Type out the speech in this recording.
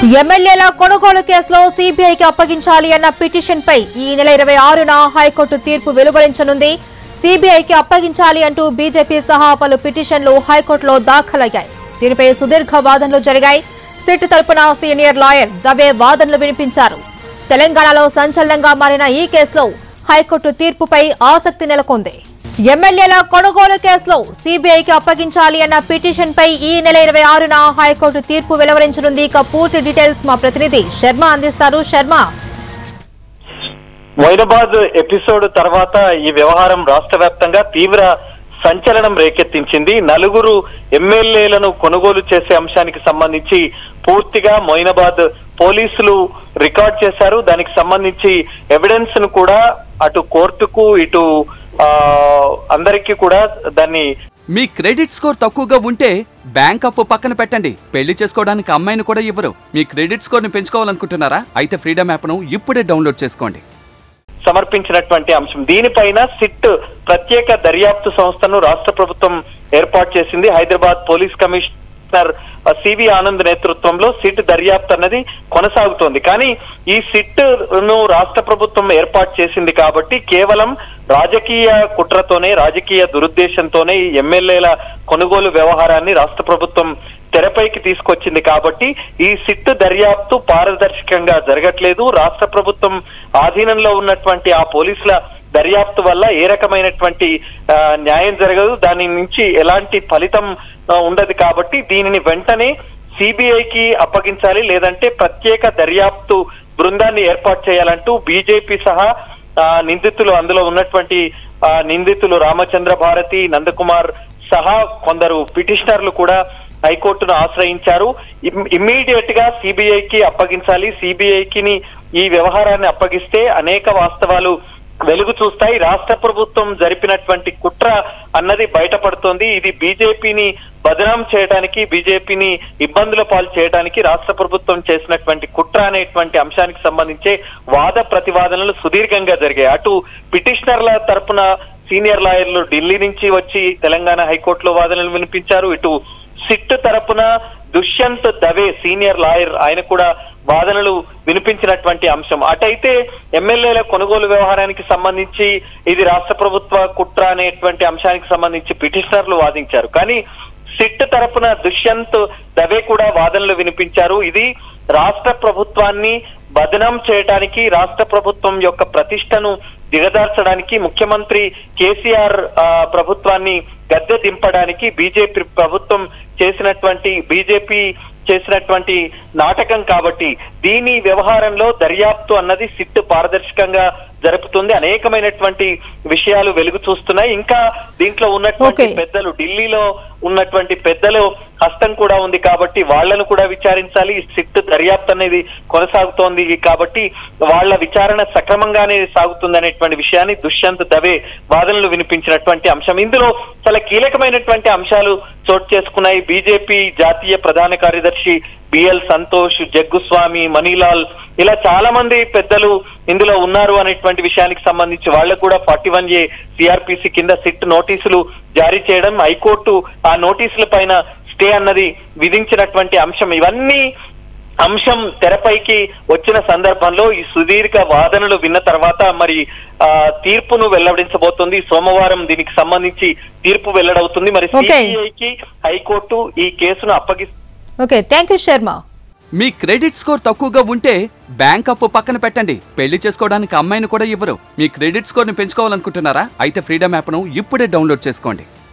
ఎమ్మెల్యేల కొనుగోలు కేసులో సీబీఐకి అప్పగించాలి అన్న పిటిషన్ పై ఈ నెల ఇరవై ఆరున హైకోర్టు తీర్పు వెలువరించనుంది సీబీఐకి అప్పగించాలి అంటూ బీజేపీ సహా పలు పిటిషన్లు హైకోర్టులో దాఖలయ్యాయి దీనిపై సుదీర్ఘ వాదనలు జరిగాయి సిట్ తరపున సీనియర్ లాయర్ దవే వాదనలు వినిపించారు తెలంగాణలో సంచలనంగా మారిన ఈ కేసులో హైకోర్టు తీర్పుపై ఆసక్తి నెలకొంది ఎమ్మెల్యేల కొనుగోలు కేసులో సీబీఐకి అప్పగించాలి అన్న పిటిషన్ పై ఈ నెల ఇరవై ఆరున హైకోర్టు తీర్పు వెలువరించనుంది ఇక పూర్తి డీటెయిల్స్ మా ప్రతినిధి శర్మ అందిస్తారు శర్మ మొయినాబాద్ ఎపిసోడ్ తర్వాత ఈ వ్యవహారం రాష్ట్ర వ్యాప్తంగా తీవ్ర సంచలనం రేకెత్తించింది నలుగురు ఎమ్మెల్యేలను కొనుగోలు చేసే అంశానికి సంబంధించి పూర్తిగా మొయినాబాద్ పోలీసులు రికార్డ్ చేశారు దానికి సంబంధించి ఎవిడెన్స్ ను కూడా అటు కోర్టుకు ఇటు ఆ, అందరికీ కూడా దాన్ని మీ క్రెడిట్ స్కోర్ తక్కువగా ఉంటే బ్యాంక్ అప్పు పక్కన పెట్టండి పెళ్లి చేసుకోవడానికి అమ్మాయిని కూడా ఇవ్వరు మీ క్రెడిట్ స్కోర్ ని పెంచుకోవాలనుకుంటున్నారా అయితే ఫ్రీడమ్ యాప్ను ఇప్పుడే డౌన్లోడ్ చేసుకోండి సమర్పించినటువంటి అంశం దీనిపైన సిట్ ప్రత్యేక దర్యాప్తు సంస్థను రాష్ట్ర ప్రభుత్వం ఏర్పాటు చేసింది హైదరాబాద్ పోలీస్ కమిషనర్ ఆ, సివి ఆనంద్ నేతృత్వంలో సిట్ దర్యాప్తు అన్నది కొనసాగుతోంది కానీ ఈ సిట్ ను రాష్ట్ర ప్రభుత్వం ఏర్పాటు చేసింది కాబట్టి కేవలం రాజకీయ కుట్రతోనే రాజకీయ దురుద్దేశంతోనే ఈ ఎమ్మెల్యేల కొనుగోలు వ్యవహారాన్ని రాష్ట్ర ప్రభుత్వం తెరపైకి తీసుకొచ్చింది కాబట్టి ఈ సిట్ దర్యాప్తు పారదర్శకంగా జరగట్లేదు రాష్ట్ర ప్రభుత్వం ఆధీనంలో ఉన్నటువంటి ఆ పోలీసుల దర్యాప్తు వల్ల ఏ రకమైనటువంటి ఆ, న్యాయం జరగదు దాని నుంచి ఎలాంటి ఫలితం ఆ, ఉండదు కాబట్టి దీనిని వెంటనే సిబిఐకి అప్పగించాలి లేదంటే ప్రత్యేక దర్యాప్తు బృందాన్ని ఏర్పాటు చేయాలంటూ బీజేపీ సహా ఆ, నిందితులు అందులో ఉన్నటువంటి ఆ, నిందితులు రామచంద్ర భారతి నందకుమార్ సహా కొందరు పిటిషనర్లు కూడా హైకోర్టును ఆశ్రయించారు ఇమ్మీడియట్ గా సిబిఐకి అప్పగించాలి సిబిఐకి ఈ వ్యవహారాన్ని అప్పగిస్తే అనేక వాస్తవాలు వెలుగు చూస్తాయి రాష్ట్ర ప్రభుత్వం జరిపినటువంటి కుట్ర అన్నది బయటపడుతోంది ఇది బీజేపీని బదనాం చేయడానికి బీజేపీని ఇబ్బందుల పాలు చేయడానికి రాష్ట్ర ప్రభుత్వం చేసినటువంటి కుట్ర అనేటువంటి అంశానికి సంబంధించే వాద ప్రతివాదనలు సుదీర్ఘంగా జరిగాయి అటు పిటిషనర్ల తరపున సీనియర్ లాయర్లు ఢిల్లీ నుంచి వచ్చి తెలంగాణ హైకోర్టులో వాదనలు వినిపించారు ఇటు సిట్ తరపున దుష్యంత్ దవే సీనియర్ లాయర్ ఆయన కూడా వాదనలు వినిపించినటువంటి అంశం అటైతే ఎమ్మెల్యేల కొనుగోలు వ్యవహారానికి సంబంధించి ఇది రాష్ట్ర ప్రభుత్వ కుట్ర అనేటువంటి అంశానికి సంబంధించి పిటిషనర్లు వాదించారు కానీ సిట్ తరపున దుష్యంత్ దవే కూడా వాదనలు వినిపించారు ఇది రాష్ట్ర ప్రభుత్వాన్ని బదనం చేయడానికి రాష్ట్ర ప్రభుత్వం యొక్క ప్రతిష్టను దిగదార్చడానికి ముఖ్యమంత్రి కేసీఆర్ ఆ, ప్రభుత్వాన్ని గద్దె దింపడానికి బీజేపీ ప్రభుత్వం చేసినటువంటి బీజేపీ చేసినటువంటి నాటకం కాబట్టి దీని వ్యవహారంలో దర్యాప్తు అన్నది సిట్ పారదర్శకంగా జరుపుతుంది అనేకమైనటువంటి విషయాలు వెలుగు చూస్తున్నాయి ఇంకా దీంట్లో ఉన్నటువంటి Okay. పెద్దలు ఢిల్లీలో ఉన్నటువంటి పెద్దలు హస్తం కూడా ఉంది కాబట్టి వాళ్ళను కూడా విచారించాలి సిట్ దర్యాప్తు అనేది కొనసాగుతోంది కాబట్టి వాళ్ళ విచారణ సక్రమంగానే సాగుతుంది అనేటువంటి విషయాన్ని దుష్యంత్ దవే వాదనలు వినిపించినటువంటి అంశం ఇందులో చాలా కీలకమైనటువంటి అంశాలు చోటు చేసుకున్నాయి బీజేపీ జాతీయ ప్రధాన కార్యదర్శి బిఎల్ సంతోష్ జగ్గుస్వామి మనీలాల్ ఇలా చాలా మంది పెద్దలు ఇందులో ఉన్నారు అనేటువంటి విషయానికి సంబంధించి వాళ్ళకు కూడా ఫార్టీ వన్ ఏ సిఆర్పిసి కింద సిట్ నోటీసులు జారీ చేయడం హైకోర్టు ఆ నోటీసుల పైన స్టే అన్నది విధించినటువంటి అంశం ఇవన్నీ అంశం తెరపైకి వచ్చిన సందర్భంలో ఈ సుదీర్ఘ వాదనలు విన్న తర్వాత మరి ఆ, తీర్పును వెల్లడించబోతుంది సోమవారం దీనికి సంబంధించి తీర్పు వెల్లడవుతుంది మరి Okay. సిబిఐకి హైకోర్టు ఈ కేసును అప్పగిస్తుంది ఓకే థ్యాంక్ యూ శర్మ మీ క్రెడిట్ స్కోర్ తక్కువగా ఉంటే బ్యాంక్ అప్పు పక్కన పెట్టండి పెళ్లి చేసుకోవడానికి అమ్మాయిని కూడా ఇవ్వరు మీ క్రెడిట్ స్కోర్ ని పెంచుకోవాలనుకుంటున్నారా అయితే ఫ్రీడమ్ యాప్ను ఇప్పుడే డౌన్లోడ్ చేసుకోండి